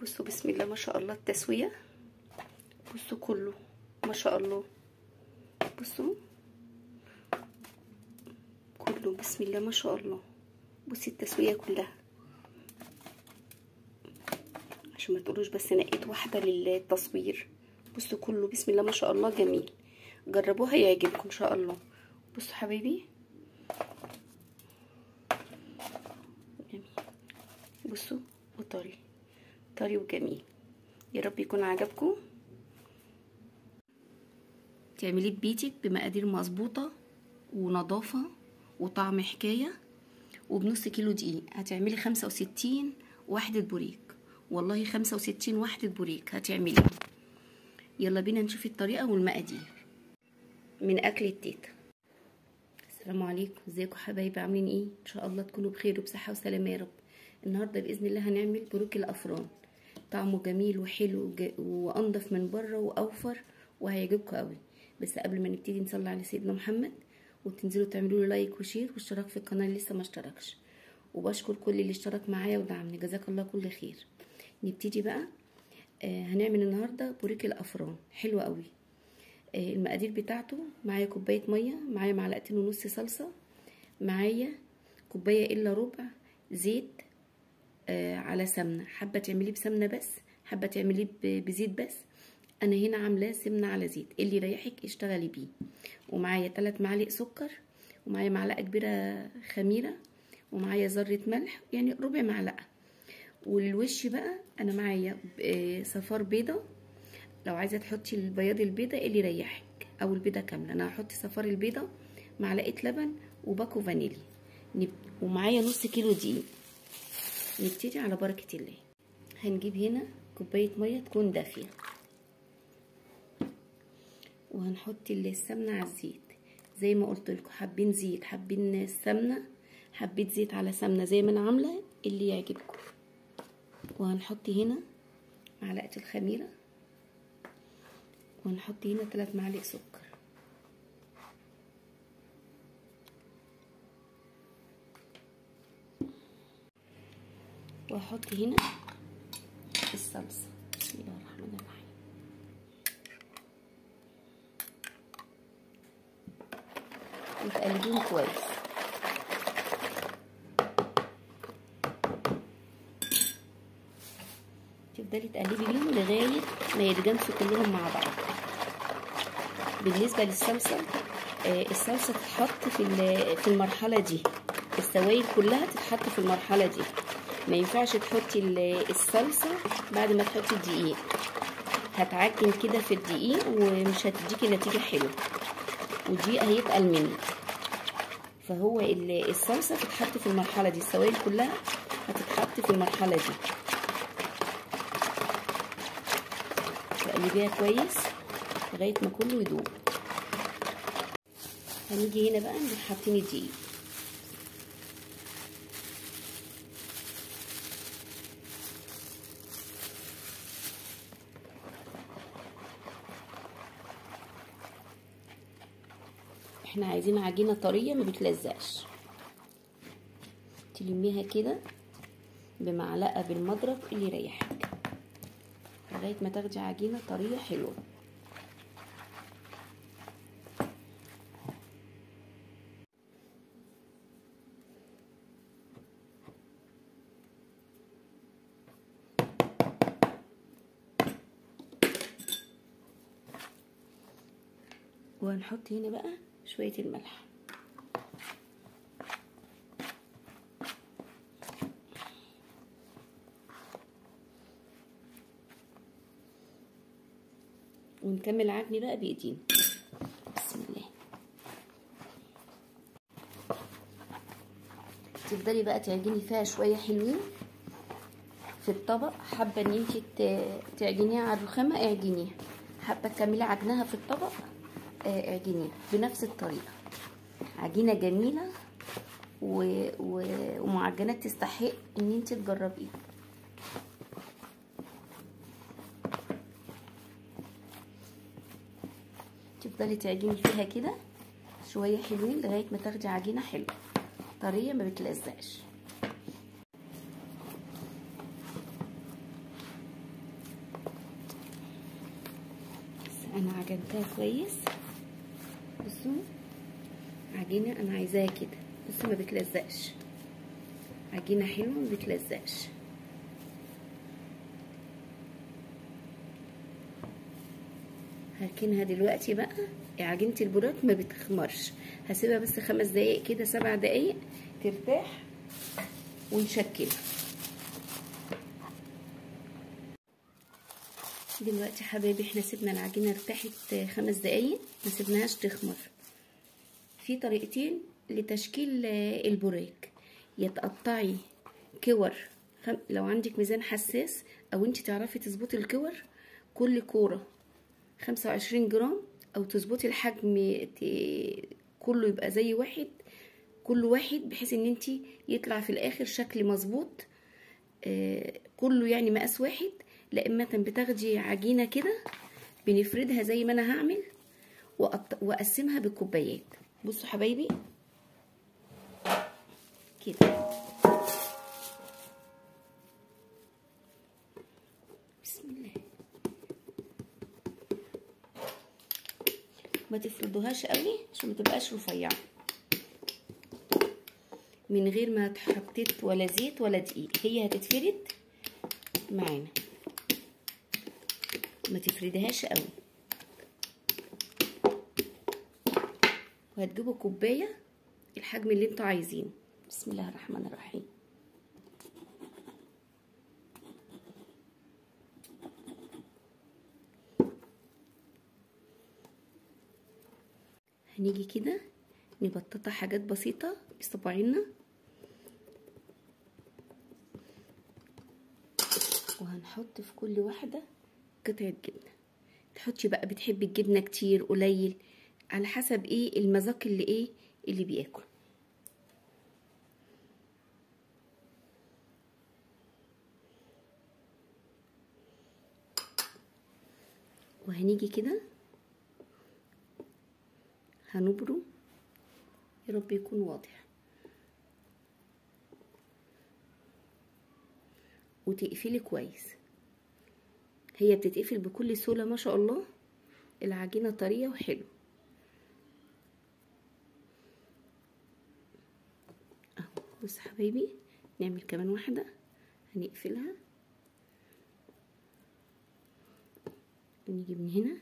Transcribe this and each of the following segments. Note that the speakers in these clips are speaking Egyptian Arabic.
بصوا بسم الله ما شاء الله التسويه بصوا كله ما شاء الله بصوا كله بسم الله ما شاء الله بصي التسويه كلها عشان ما تقولوش بس نقيت واحده للتصوير بصوا كله بسم الله ما شاء الله جميل جربوها يعجبكم ان شاء الله بصوا حبايبي جميل بصوا وطري طري وجميل يا رب يكون عجبكم تعمليه ببيتك بمقادير مظبوطه ونظافه وطعم حكايه وبنص كيلو دقيق هتعملي خمسة وستين وحدة بوريك والله خمسة وستين وحدة بوريك هتعمليها يلا بينا نشوف الطريقة والمقادير من أكل التيتا السلام عليكم ازيكم حبايبي عاملين ايه ان شاء الله تكونوا بخير وبصحة وسلامة يا رب النهاردة بإذن الله هنعمل بروك الأفران طعمه جميل وحلو وج- وأنضف من بره وأوفر وهيعجبكم قوي بس قبل ما نبتدي نصلي على سيدنا محمد وتنزلوا تعملوا له لايك وشير واشتراك في القناه اللي لسه ما اشتركش وبشكر كل اللي اشترك معايا ودعمني جزاك الله كل خير نبتدي بقى آه هنعمل النهارده بوريك الافران حلو قوي آه المقادير بتاعته معايا كوبايه ميه معايا معلقتين ونص صلصه معايا كوبايه الا ربع زيت آه على سمنه حابه تعمليه بسمنه بس حابه تعمليه ب- بزيت بس انا هنا عاملاه سمنه على زيت اللي يريحك اشتغلي بيه ومعايا 3 معالق سكر ومعايا معلقه كبيره خميره ومعايا ذره ملح يعني ربع معلقه والوش بقى انا معايا ب- صفار بيضه لو عايزه تحطي البياض البيضه اللي يريحك او البيضه كامله انا هحط صفار البيضه معلقه لبن وباكو فانيلي نب- ومعايا نص كيلو دقيق نبتدي على بركه الله هنجيب هنا كوبايه ميه تكون دافيه وهنحط السمنه على الزيت زي ما قلت لكم حابين زيت حابين سمنه حبيت زيت على سمنه زي ما انا عامله اللي يعجبكم وهنحط هنا معلقه الخميره وهنحط هنا 3 معالق سكر وهحط هنا الصلصه بسم الله الرحمن الرحيم وتقلبيهم كويس تفضلي تقلبي بيهم لغايه ما يتجانسوا كلهم مع بعض بالنسبه للصلصه آه، الصلصه تتحط في ال- في المرحله دي السوائل كلها تتحط في المرحله دي ما ينفعش تحطي ال- الصلصه بعد ما تحطي الدقيق هتعجن كده في الدقيق ومش هتديكي نتيجه حلوه والدقيق هيتقل منك فهو ال- الصلصه تتحط في المرحله دي السوائل كلها هتتحط في المرحله دي تقلبيها كويس لغايه ما كله يدوب هنيجي هنا بقى نروح حاطين الدقيق احنا عايزين عجينه طريه ما بتلزقش تلميها كده بمعلقه بالمضرب اللي يريحك لغايه ما تاخدي عجينه طريه حلوه وهنحط هنا بقى شويه الملح ونكمل عجن بقى بايدينا بسم الله تفضلي بقى تعجني فيها شويه حلوين في الطبق حابه ان انت تعجنيها على الرخامه اعجنيها حابه تكملي عجنها في الطبق آه، اعجنيها بنفس الطريقه عجينه جميله و... و... ومعجنات تستحق ان انت تجربيها تفضلي تعجني فيها كده شويه حلوين لغايه ما تاخدي عجينه حلوه طريه ما بتلزقش انا عجنتها كويس بصوا عجينه انا عايزاها كده بصوا ما بتلزقش عجينه حلوه ما بتلزقش هركنها دلوقتي بقى عجينه البراك ما بتخمرش هسيبها بس خمس دقايق كده سبع دقايق ترتاح ونشكلها دلوقتي حبايبي احنا سيبنا العجينه ارتاحت خمس دقايق ما سيبناهاش تخمر في طريقتين لتشكيل البراك يا تقطعي كور خم... لو عندك ميزان حساس او انت تعرفي تظبطي الكور كل كوره خمسة وعشرين جرام او تظبطي الحجم ت... كله يبقى زي واحد كل واحد بحيث ان انت يطلع في الاخر شكل مظبوط آه كله يعني مقاس واحد لا اما بتاخدي عجينه كده بنفردها زي ما انا هعمل واقسمها بالكوبايات بصوا حبايبي كده بسم الله ما تفردوهاش قوي عشان ما تبقاش رفيعه من غير ما تحطيت ولا زيت ولا دقيق هي هتتفرد معانا ما تفردهاش قوي وهتجيبوا كوبايه الحجم اللي انتوا عايزينه بسم الله الرحمن الرحيم هنيجي كده نبططها حاجات بسيطه بصباعنا وهنحط في كل واحده قطعه جبنه تحطي بقى بتحبي الجبنه كتير قليل على حسب ايه المذاق اللي ايه اللي بياكل وهنيجي كده هنبره يا رب يكون واضح وتقفلي كويس هي بتتقفل بكل سهوله ما شاء الله العجينه طريه وحلو اهو بص حبايبي نعمل كمان واحده هنقفلها نيجي من هنا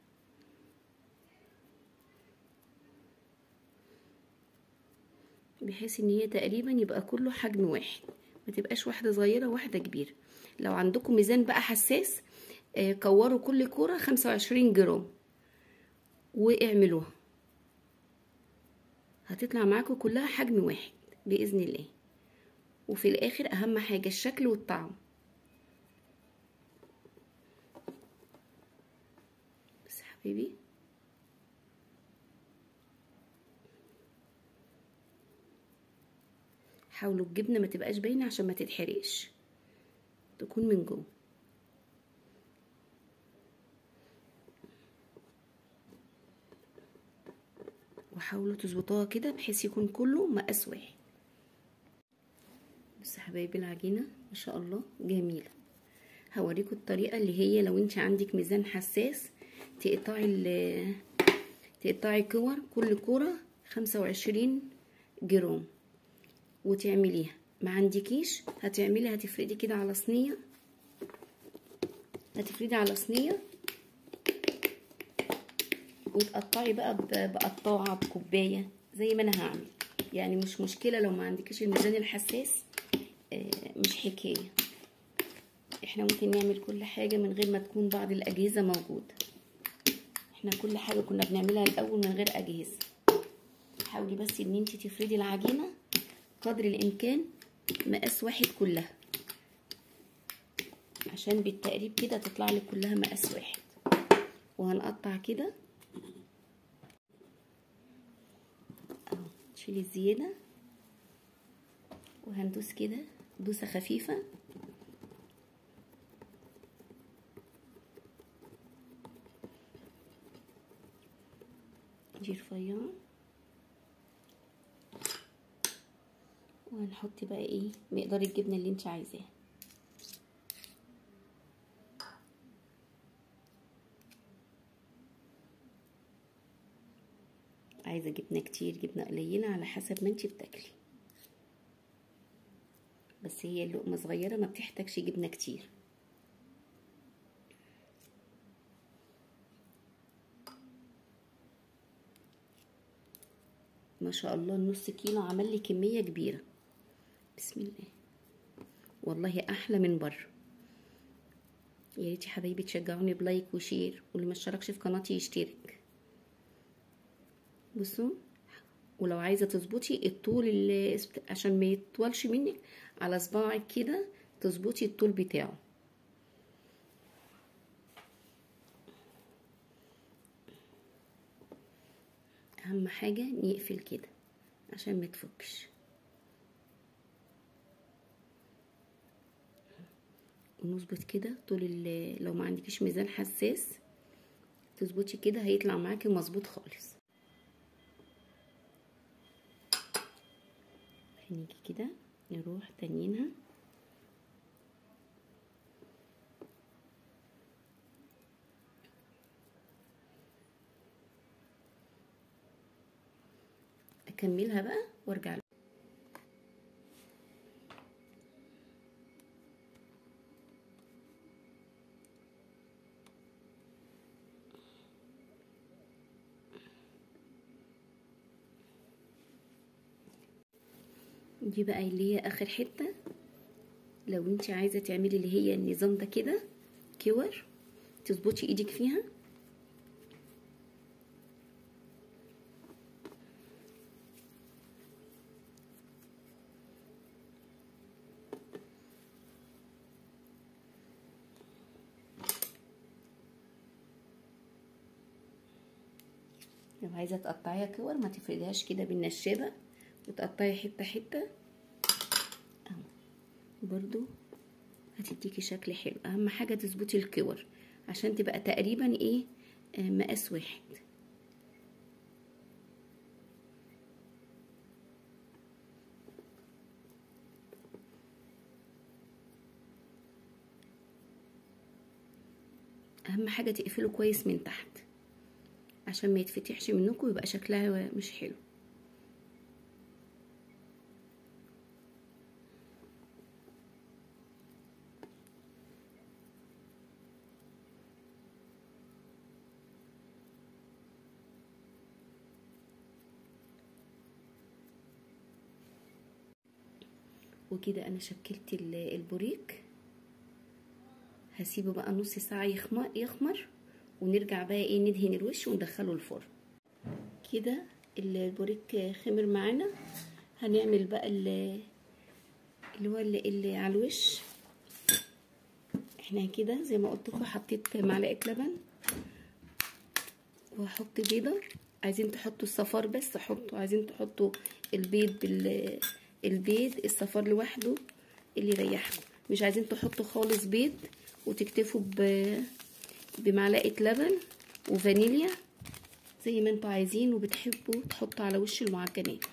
بحيث ان هي تقريبا يبقى كله حجم واحد ما تبقاش واحده صغيره واحده كبيره لو عندكم ميزان بقى حساس آه كوروا كل كوره خمسة وعشرين جرام واعملوها هتطلع معاكم كلها حجم واحد باذن الله وفي الاخر اهم حاجه الشكل والطعم بس حبيبي حاولوا الجبنه ما تبقاش باينه عشان ما تتحرقش تكون من جوه وحاولوا تظبطوها كده بحيث يكون كله مقاس واحد بص حبايبي العجينه ما شاء الله جميله هوريكم الطريقه اللي هي لو انت عندك ميزان حساس تقطعي تقطعي كور كل كوره خمسة وعشرين جرام وتعمليها ما عندكيش هتعملي هتفردي كده على صينيه هتفردي على صينيه وتقطعي بقى بقطاعه بكوبايه زي ما انا هعمل يعني مش مشكله لو ما عندكيش الميزان الحساس مش حكايه احنا ممكن نعمل كل حاجه من غير ما تكون بعض الاجهزه موجوده احنا كل حاجه كنا بنعملها الاول من غير اجهزه حاولي بس ان انت تفردي العجينه قدر الامكان مقاس واحد كلها عشان بالتقريب كده تطلع لك كلها مقاس واحد وهنقطع كده اهو نشيل الزياده وهندوس كده دوسه خفيفه دي رفيعه وهنحط بقى ايه مقدار الجبنه اللي انت عايزاه عايزه جبنه كتير جبنه قليله على حسب ما انت بتاكلي بس هي اللقمه صغيره ما بتحتاجش جبنه كتير ما شاء الله النص كيلو عمل لي كميه كبيره بسم الله والله احلى من بره يا ريت يا حبايبي تشجعوني بلايك وشير واللي ما اشتركش في قناتي يشترك بصوا ولو عايزه تظبطي الطول اللي عشان ما يطولش منك على صباعك كده تظبطي الطول بتاعه اهم حاجه نقفل كده عشان ما تفكش ونظبط كده طول لو ما عندكيش ميزان حساس تظبطي كده هيطلع معاكي مظبوط خالص نيجي كده نروح تانيينها اكملها بقى وارجع دي بقى اللي هي اخر حته لو انت عايزه تعملي اللي هي النظام ده كده كور تظبطي ايدك فيها لو عايزه تقطعيها كور ما تفردهاش كده بالنشابه وتقطعي حته حته اهو برضو هتديكي شكل حلو اهم حاجه تظبطي الكور عشان تبقى تقريبا ايه آه مقاس واحد اهم حاجه تقفله كويس من تحت عشان ما يتفتحش منكم ويبقى شكلها مش حلو وكده انا شكلت البوريك هسيبه بقى نص ساعه يخمر يخمر ونرجع بقى ايه ندهن الوش وندخله الفرن كده البوريك خمر معانا هنعمل بقى اللي هو اللي, اللي على الوش احنا كده زي ما قلت لكم حطيت معلقه لبن وهحط بيضه عايزين تحطوا الصفار بس حطوا عايزين تحطوا البيض بال البيض الصفار لوحده اللي يريحكم مش عايزين تحطوا خالص بيض وتكتفوا ب بمعلقه لبن وفانيليا زي ما انتوا عايزين وبتحبوا تحطوا على وش المعجنات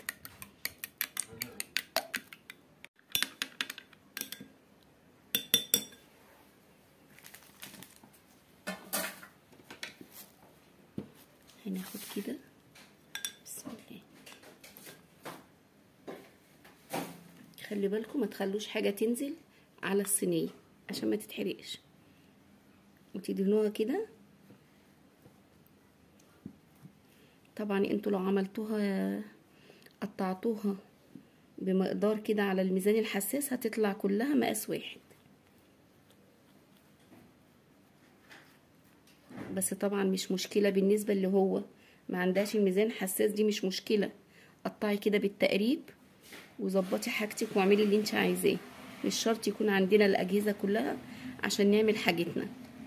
هناخد كده بسم الله خلي بالكم ما تخلوش حاجه تنزل على الصينيه عشان ما تتحرقش وتدهنوها كده طبعا انتوا لو عملتوها قطعتوها بمقدار كده على الميزان الحساس هتطلع كلها مقاس واحد بس طبعا مش مشكلة بالنسبة اللي هو ما عندهاش الميزان حساس دي مش مشكلة قطعي كده بالتقريب وظبطي حاجتك واعملي اللي انت عايزاه مش شرط يكون عندنا الاجهزة كلها عشان نعمل حاجتنا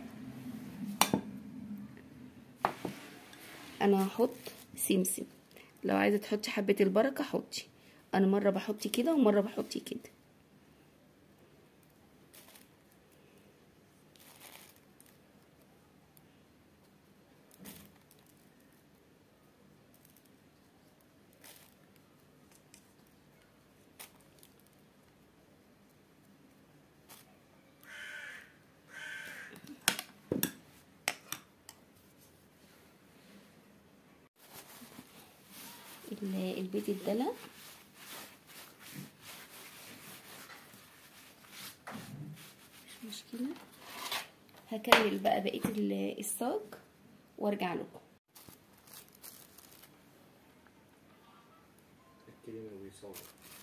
انا هحط سمسم لو عايزه تحطي حبه البركه حطي انا مره بحط كده ومره بحط كده البيض اتدلق مش مشكلة هكمل بقى بقية ال- الصاج وارجع لكم الكلمة بيصور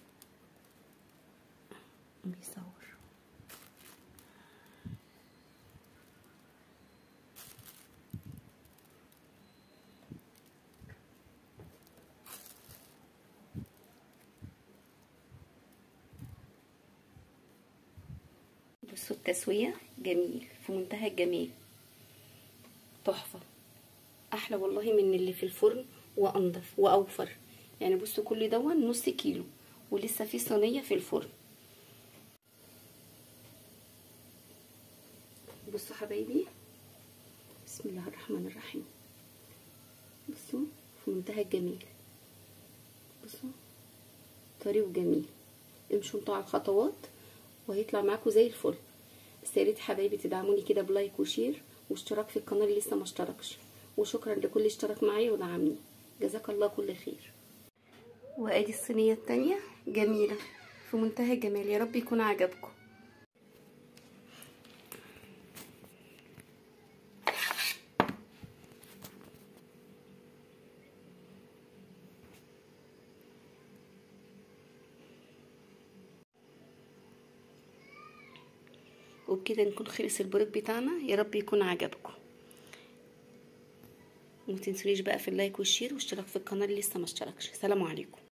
بيصور بصوا التسوية جميل في منتهى الجمال تحفة أحلى والله من اللي في الفرن وأنضف وأوفر يعني بصوا كل دون نص كيلو ولسه في صينية في الفرن بصوا حبايبي بسم الله الرحمن الرحيم بصوا في منتهى الجمال بصوا طري وجميل امشوا انتوا على الخطوات وهيطلع معاكم زي الفل بس يا ريت حبايبي تدعموني كده بلايك وشير واشتراك في القناه اللي لسه ما اشتركش وشكرا لكل اشترك معايا ودعمني جزاك الله كل خير وادي الصينيه التانية جميله في منتهى الجمال يا رب يكون عجبكم وبكده نكون خلص البريك بتاعنا يا رب يكون عجبكم ومتنسونيش بقى في اللايك والشير واشتراك في القناه اللي لسه ما اشتركش سلام عليكم